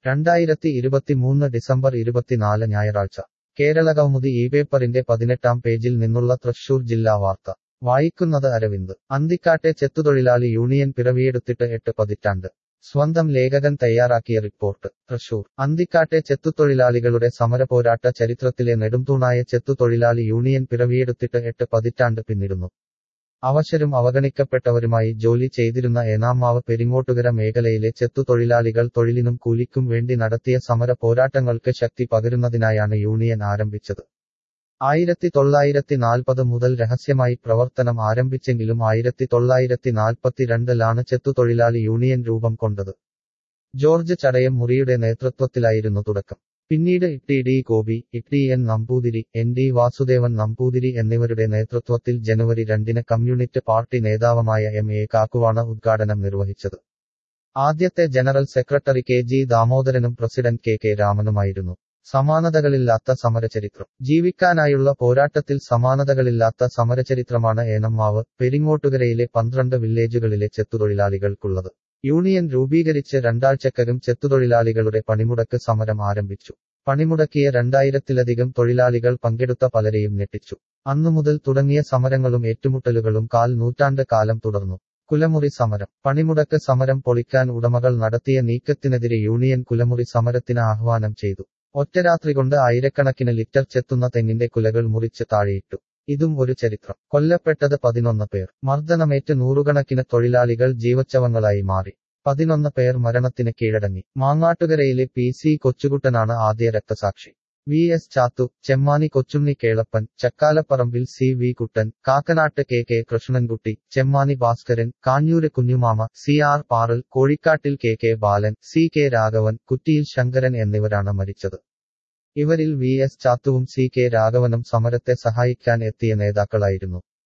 രണ്ടായിരത്തി ഇരുപത്തിമൂന്ന് ഡിസംബർ ഇരുപത്തിനാല് ഞായറാഴ്ച കേരള കൗമുദി ഈ പേപ്പറിന്റെ പതിനെട്ടാം പേജിൽ നിന്നുള്ള തൃശൂർ ജില്ലാ വാർത്ത വായിക്കുന്നത് അരവിന്ദ് അന്തിക്കാട്ടെ ചെത്തുതൊഴിലാളി യൂണിയൻ പിറവിയെടുത്തിട്ട് എട്ട് പതിറ്റാണ്ട് സ്വന്തം ലേഖകൻ തയ്യാറാക്കിയ റിപ്പോർട്ട് തൃശൂർ അന്തിക്കാട്ടെ ചെത്തുതൊഴിലാളികളുടെ സമരപോരാട്ട ചരിത്രത്തിലെ നെടുംതൂണായ ചെത്തുതൊഴിലാളി യൂണിയൻ പിറവിയെടുത്തിട്ട് എട്ട് പതിറ്റാണ്ട് പിന്നിടുന്നു അവശരും അവഗണിക്കപ്പെട്ടവരുമായി ജോലി ചെയ്തിരുന്ന ഏനാമാവ് പെരിങ്ങോട്ടുകര മേഖലയിലെ ചെത്തുതൊഴിലാളികൾ തൊഴിലിനും കൂലിക്കും വേണ്ടി നടത്തിയ സമര പോരാട്ടങ്ങൾക്ക് ശക്തി പകരുന്നതിനായാണ് യൂണിയൻ ആരംഭിച്ചത് ആയിരത്തി തൊള്ളായിരത്തി നാൽപ്പത് മുതൽ രഹസ്യമായി പ്രവർത്തനം ആരംഭിച്ചെങ്കിലും ആയിരത്തി തൊള്ളായിരത്തി നാൽപ്പത്തിരണ്ടിലാണ് ചെത്തുതൊഴിലാളി യൂണിയൻ രൂപം കൊണ്ടത് ജോർജ് ചടയം മുറിയുടെ നേതൃത്വത്തിലായിരുന്നു തുടക്കം പിന്നീട് Itty D Gopi Itty N Namboothiri N D Vasudevan Namboothiri എന്നിവരുടെ നേതൃത്വത്തിൽ ജനുവരി രണ്ടിന് കമ്മ്യൂണിസ്റ്റ് പാർട്ടി നേതാവുമായ എം എ കാക്കുവാണ് ഉദ്ഘാടനം നിർവഹിച്ചത് ആദ്യത്തെ ജനറൽ സെക്രട്ടറി കെ ജി ദാമോദരനും പ്രസിഡന്റ് കെ കെ രാമനുമായിരുന്നു സമാനതകളില്ലാത്ത സമരചരിത്രം ജീവിക്കാനായുള്ള പോരാട്ടത്തിൽ സമാനതകളില്ലാത്ത സമരചരിത്രമാണ് ഏനമ്മാവ് പെരിങ്ങോട്ടുകരയിലെ പന്ത്രണ്ട് വില്ലേജുകളിലെ ചെത്തുതൊഴിലാളികൾക്കുള്ളത് യൂണിയൻ രൂപീകരിച്ച് രണ്ടാഴ്ചക്കകം ചെത്തുതൊഴിലാളികളുടെ പണിമുടക്ക് സമരം ആരംഭിച്ചു പണിമുടക്കിയ രണ്ടായിരത്തിലധികം തൊഴിലാളികൾ പങ്കെടുത്ത പലരെയും ഞെട്ടിച്ചു അന്നു മുതൽ തുടങ്ങിയ സമരങ്ങളും ഏറ്റുമുട്ടലുകളും കാൽ നൂറ്റാണ്ട് കാലം തുടർന്നു കുലമുറി സമരം പണിമുടക്ക് സമരം പൊളിക്കാൻ ഉടമകൾ നടത്തിയ നീക്കത്തിനെതിരെ യൂണിയൻ കുലമുറി സമരത്തിന് ആഹ്വാനം ചെയ്തു ഒറ്റരാത്രി കൊണ്ട് ആയിരക്കണക്കിന് ലിറ്റർ ചെത്തുന്ന തെങ്ങിന്റെ കുലകൾ മുറിച്ച് താഴെയിട്ടു ഇതും ഒരു ചരിത്രം കൊല്ലപ്പെട്ടത് പതിനൊന്ന് പേർ മർദ്ദനമേറ്റ് നൂറുകണക്കിന് തൊഴിലാളികൾ ജീവച്ചവങ്ങളായി മാറി പതിനൊന്ന് പേർ മരണത്തിന് കീഴടങ്ങി മാങ്ങാട്ടുകരയിലെ പി സി കൊച്ചുകുട്ടനാണ് ആദ്യ രക്തസാക്ഷി V S Chathu Chemmani Kochunni Kelappan Chakkalaparambil C V Kuttan Kakkanatt K K Krishnankutty Chemmani Bhaskaran Kanjoor Kunjumama C R Paral Kozhikkattil K K Balan C K Raghavan Kuttiyil Sankaran എന്നിവരാണ് മരിച്ചത് ഇവരിൽ വി എസ് ചാത്തുവും സി കെ രാഘവനും സമരത്തെ സഹായിക്കാൻ എത്തിയ നേതാക്കളായിരുന്നു